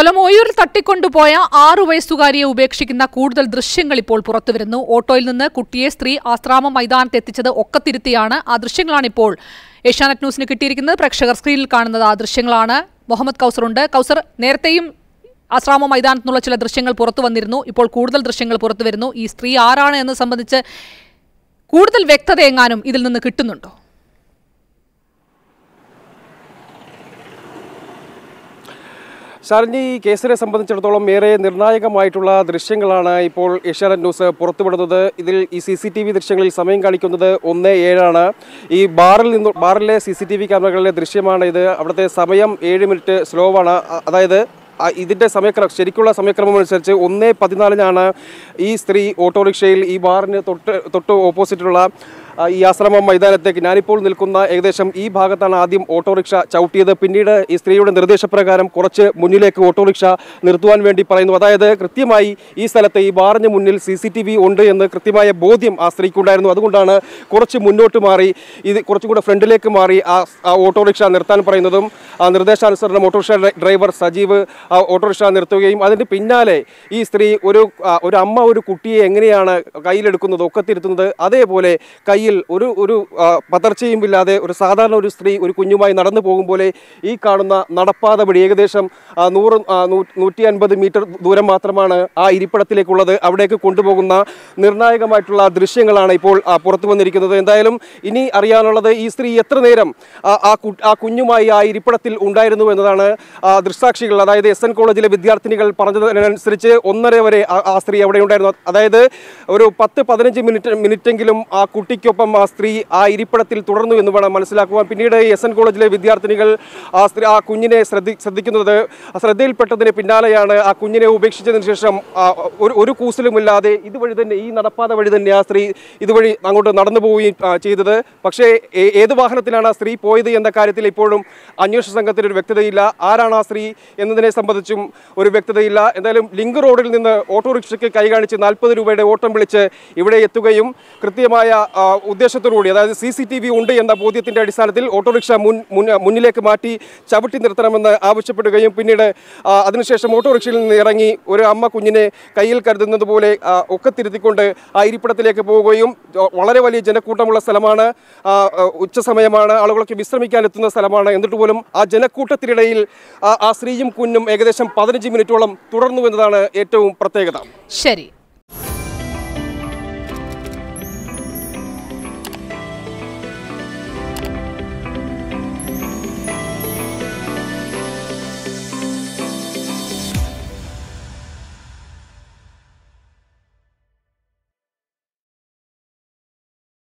കൊല്ലം ഓയൂരിൽ തട്ടിക്കൊണ്ടുപോയ ആറു വയസ്സുകാരിയെ ഉപേക്ഷിക്കുന്ന കൂടുതൽ ദൃശ്യങ്ങൾ ഇപ്പോൾ പുറത്തുവരുന്നു ഓട്ടോയിൽ നിന്ന് കുട്ടിയെ സ്ത്രീ ആശ്രാമ മൈതാനത്ത് എത്തിച്ചത് ഒക്കത്തിരുത്തിയാണ് ആ ദൃശ്യങ്ങളാണ് ഇപ്പോൾ ഏഷ്യാനെറ്റ് ന്യൂസിന് കിട്ടിയിരിക്കുന്നത് പ്രേക്ഷകർ സ്ക്രീനിൽ കാണുന്നത് ആ ദൃശ്യങ്ങളാണ് മുഹമ്മദ് കൗസറുണ്ട് കൗസർ നേരത്തെയും ആശ്രാമ മൈതാനത്തു നിന്നുള്ള ചില ദൃശ്യങ്ങൾ പുറത്തു വന്നിരുന്നു ഇപ്പോൾ കൂടുതൽ ദൃശ്യങ്ങൾ പുറത്തു വരുന്നു ഈ സ്ത്രീ ആരാണ് എന്ന് സംബന്ധിച്ച് കൂടുതൽ വ്യക്തത എങ്ങാനും ഇതിൽ നിന്ന് കിട്ടുന്നുണ്ടോ ശരണ്യ ഈ കേസിനെ സംബന്ധിച്ചിടത്തോളം ഏറെ നിർണായകമായിട്ടുള്ള ദൃശ്യങ്ങളാണ് ഇപ്പോൾ ഏഷ്യാനെറ്റ് ന്യൂസ് പുറത്തുവിടുന്നത് ഇതിൽ ഈ സി സി ടി വി ദൃശ്യങ്ങളിൽ സമയം കാണിക്കുന്നത് ഒന്ന് ഏഴാണ് ഈ ബാറിൽ നിന്ന് ബാറിലെ സി സി ടി വി ക്യാമറകളിലെ ദൃശ്യമാണ് ഇത് അവിടുത്തെ സമയം ഏഴ് മിനിറ്റ് സ്ലോ ആണ് അ- അതായത് ആ ഇതിൻ്റെ സമയക്രമം ശരിക്കുള്ള സമയക്രമം അനുസരിച്ച് ഒന്ന് പതിനാലിനാണ് ഈ സ്ത്രീ ഓട്ടോറിക്ഷയിൽ ഈ ബാറിന് തൊട്ട് തൊട്ട് ഓപ്പോസിറ്റുള്ള ആ, ഈ ആശ്രമം മൈതാനത്തേക്ക് ഞാനിപ്പോൾ നിൽക്കുന്ന ഏകദേശം ഈ ഭാഗത്താണ് ആദ്യം ഓട്ടോറിക്ഷ ചവിട്ടിയത് പിന്നീട് ഈ സ്ത്രീയുടെ നിർദ്ദേശപ്രകാരം കുറച്ച് മുന്നിലേക്ക് ഓട്ടോറിക്ഷ നിർത്തുവാൻ വേണ്ടി പറയുന്നു അതായത് കൃത്യമായി ഈ സ്ഥലത്ത് ഈ ബാറിന് മുന്നിൽ സി സി ടി വി ഉണ്ട് എന്ന് കൃത്യമായ ബോധ്യം ആ സ്ത്രീക്കുണ്ടായിരുന്നു അതുകൊണ്ടാണ് കുറച്ച് മുന്നോട്ട് മാറി ഇത് കുറച്ചും കൂടെ ഫ്രണ്ടിലേക്ക് മാറി ആ ആ ഓട്ടോറിക്ഷ നിർത്താൻ പറയുന്നതും ആ നിർദ്ദേശാനുസരണം ഓട്ടോറിക്ഷ ഡ്രൈ- ഡ്രൈവർ സജീവ് ആ ഓട്ടോറിക്ഷ നിർത്തുകയും അതിന് പിന്നാലെ ഈ സ്ത്രീ ഒരു ആ, ഒരു അമ്മ ഒരു കുട്ടിയെ എങ്ങനെയാണ് കയ്യിലെടുക്കുന്നത് ഒക്കത്തിരുത്തുന്നത് അതേപോലെ കയ്യിൽ ഒരു ഒരു ആ, പതർച്ചയും ഇല്ലാതെ ഒരു സാധാരണ ഒരു സ്ത്രീ ഒരു കുഞ്ഞുമായി നടന്നു പോകും പോലെ ഈ കാണുന്ന നടപ്പാത വഴി ഏകദേശം ആ, നൂറ് ആ, നൂ- നൂറ്റി അൻപത് മീറ്റർ ദൂരം മാത്രമാണ് ആ ഇരിപ്പിടത്തിലേക്കുള്ളത് അവിടേക്ക് കൊണ്ടുപോകുന്ന നിർണായകമായിട്ടുള്ള ദൃശ്യങ്ങളാണ് ഇപ്പോൾ ആ, പുറത്തു വന്നിരിക്കുന്നത് എന്തായാലും ഇനി അറിയാനുള്ളത് ഈ സ്ത്രീ എത്ര നേരം ആ- ആ കു- ആ കുഞ്ഞുമായി ആ ഇരിപ്പിടത്തിൽ ഉണ്ടായിരുന്നു എന്നതാണ് ആ, ദൃക്സാക്ഷികൾ അതായത് എസ് എൻ കോളേജിലെ വിദ്യാർത്ഥിനികൾ പറഞ്ഞതിനനുസരിച്ച് ഒന്നര വരെ ആ- ആ സ്ത്രീ അവിടെ ഉണ്ടായിരുന്നു അതായത് ഒരു പത്ത് പതിനഞ്ച് മിനിറ്റ് മിനിറ്റെങ്കിലും ആ കുട്ടിക്കൊപ്പം ആ സ്ത്രീ ആ ഇരിപ്പിടത്തിൽ തുടർന്നു എന്ന് വേണം മനസ്സിലാക്കുവാൻ പിന്നീട് എസ് എൻ കോളേജിലെ വിദ്യാർത്ഥിനികൾ ആ സ്ത്രീ ആ കുഞ്ഞിനെ ശ്രദ്ധി ശ്രദ്ധിക്കുന്നത് ആ ശ്രദ്ധയിൽപ്പെട്ടതിന് പിന്നാലെയാണ് ആ കുഞ്ഞിനെ ഉപേക്ഷിച്ചതിന് ശേഷം ആ, ഒരു ഒരു കൂസലുമില്ലാതെ ഇതുവഴി തന്നെ ഈ നടപ്പാത വഴി തന്നെ ആ സ്ത്രീ ഇതുവഴി അങ്ങോട്ട് നടന്നു പോവുകയും ആ, ചെയ്തത് പക്ഷേ ഏ- ഏത് വാഹനത്തിലാണ് ആ സ്ത്രീ പോയത് എന്ന കാര്യത്തിൽ ഇപ്പോഴും അന്വേഷണ സംഘത്തിന് ഒരു വ്യക്തതയില്ല ആരാണ് ആ സ്ത്രീ എന്നതിനെ സംബന്ധിച്ചും ഒരു വ്യക്തതയില്ല എന്തായാലും ലിങ്ക് റോഡിൽ നിന്ന് ഓട്ടോറിക്ഷയ്ക്ക് കൈ കാണിച്ച് നാൽപ്പത് രൂപയുടെ ഓട്ടം വിളിച്ച് ഇവിടെ എത്തുകയും കൃത്യമായ ആ, ഉദ്ദേശത്തോടുകൂടി അതായത് സി സി ടി വി ഉണ്ട് എന്ന ബോധ്യത്തിന്റെ അടിസ്ഥാനത്തിൽ ഓട്ടോറിക്ഷ മുൻ മുൻ- മുന്നിലേക്ക് മാറ്റി ചവിട്ടി നിർത്തണമെന്ന് ആവശ്യപ്പെടുകയും പിന്നീട് ആ, അതിനുശേഷം ഓട്ടോറിക്ഷയിൽ നിന്ന് ഇറങ്ങി ഒരു അമ്മ കുഞ്ഞിനെ കയ്യിൽ കരുതുന്നത് പോലെ ആ, ഒക്കത്തിരുത്തിക്കൊണ്ട് ആ ഇരിപ്പിടത്തിലേക്ക് പോവുകയും ആ, വളരെ വലിയ ജനക്കൂട്ടമുള്ള സ്ഥലമാണ് ആ, ആ, ഉച്ചസമയമാണ് ആളുകളൊക്കെ വിശ്രമിക്കാൻ എത്തുന്ന സ്ഥലമാണ് എന്നിട്ട് പോലും ആ ജനക്കൂട്ടത്തിനിടയിൽ ആ- ആ സ്ത്രീയും കുഞ്ഞും ഏകദേശം പതിനഞ്ച് മിനിറ്റോളം തുടർന്നു എന്നതാണ് ഏറ്റവും പ്രത്യേകത ശരി